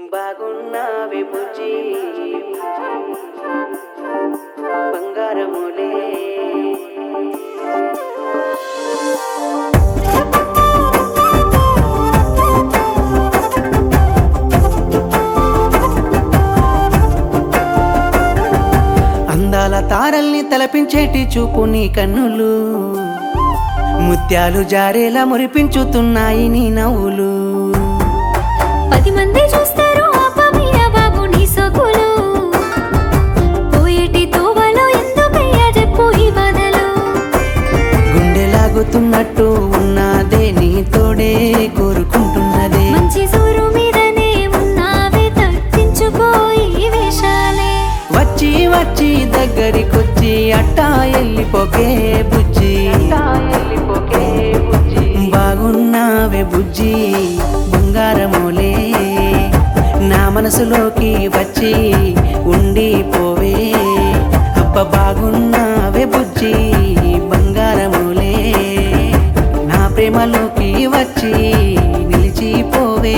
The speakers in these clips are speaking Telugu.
బాగున్నావే బుజ్జి బంగారములే అందాల తారల్ని తలపించేటి చూపు నీ కన్నులు ముత్యాలు జారేలా మురిపించుతున్నాయి నీ నవ్వులు పది మంది చూస్తారు ఆపమయ్య బాబు నీ సొగులు పోయేటి తోవలో ఎందుకయ్యా చెప్పు ఈ బాధలు గుండె లాగుతున్నట్టు ఉన్నదే నీ తోడే కోరుకుంటున్నదే మంచి సూరు మీదనే ఉన్నావే తగ్గించుకో ఈ వేషాలే వచ్చి వచ్చి దగ్గరికొచ్చి అట్టా ఎల్లిపోకే బుజ్జి బాగున్నావే బుజ్జి బంగారమోలే నా మనసులోకి వచ్చి ఉండిపోవే అప్ప బాగున్నావే బుజ్జి బంగారమోలే నా ప్రేమలోకి వచ్చి నిలిచిపోవే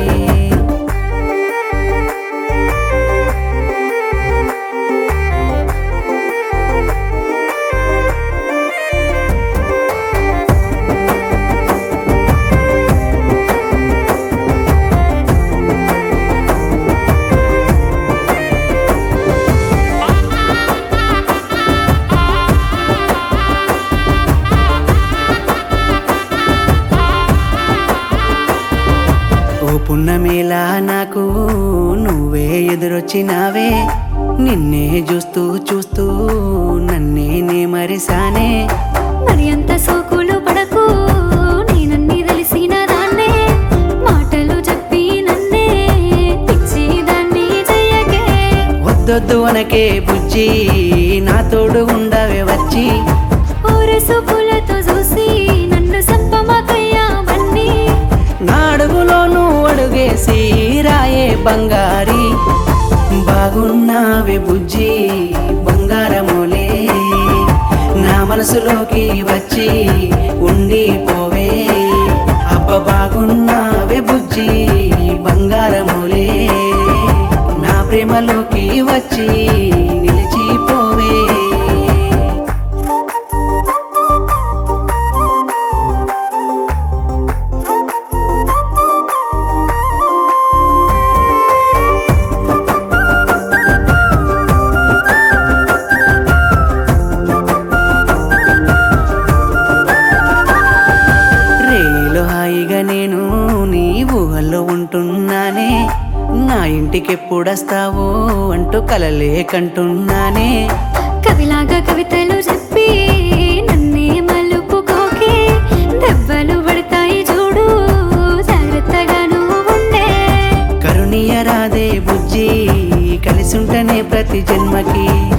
ఓ పున్నమేలా నాకు నువ్వే ఎదురొచ్చినావే నిన్నే చూస్తూ చూస్తూ నన్నే నే మరిసానే మరి అంత సోకులు పడకు నేనన్నీ తెలిసిన దాన్నే మాటలు చెప్పి నన్నే పిచ్చి దాన్ని చెయ్యకే వద్దొద్దు అనకే బుజ్జి నా తోడు ఉండవే వచ్చి ఊరసు పూలతో చూసి నన్ను సంపమాకయ్యా బన్నీ నా అడుగులోను అడుగేసి రాయే బంగారి బాగున్నావే బుజ్జి బంగారములే నా మనసులోకి వచ్చి ఉండిపోవే అబ్బ బాగున్నావే బుజ్జి బంగారములే నా ప్రేమలోకి వచ్చి నిలిచిపోవే రేలో హాయిగా నేను నీ ఊహల్లో ఉంటున్నానే నా ఇంటికి ఎప్పుడొస్తావో అంటూ కలలే కంటున్నానే కవిలాగా కవితలు చెప్పి నన్నే మలుపుకోకే దెబ్బలు పడతాయి చూడు జాగ్రత్తగా నువ్వు ఉండే కరుణీయ రాదే బుజ్జి కలిసుంటనే ప్రతి జన్మకి